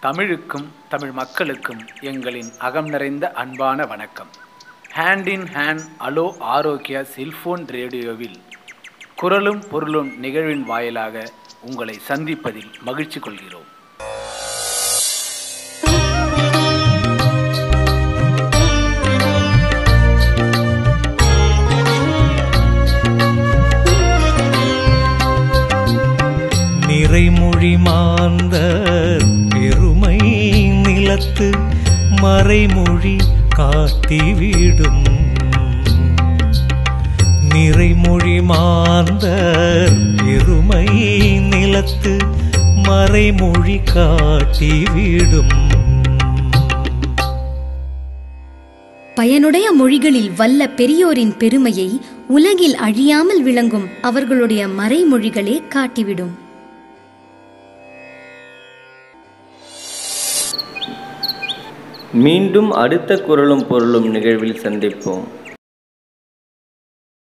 தமிழுக்கும் தமிழ் மக்களுக்கும் எங்களின் அகம் நிறைந்த அன்பான வணக்கம் hand in hand hello Arogya cellphone ரேடியோவில் குரலும் பொருளும் நிகழ்வின் வாயிலாக உங்களை சந்திப்பதில் மகிழ்ச்சி கொள்கிறோம் நிறைமொழி மாந்தர் பெருமை நிலத்து மறைமொழி காட்டிவிடும் நிறைமொழி மாந்தர் பெருமை நிலத்து மறைமொழி காட்டிவிடும் பயனுடைய மொழிகளில் வல்ல பெரியோரின் பெருமையை உலகில் அழியாமல் விளங்கும் அவர்களுடைய மறைமொழிகளே காட்டிவிடும் மீண்டும் அடுத்த குரலும் பொருளும் நிகழ்வில் சந்திப்போம்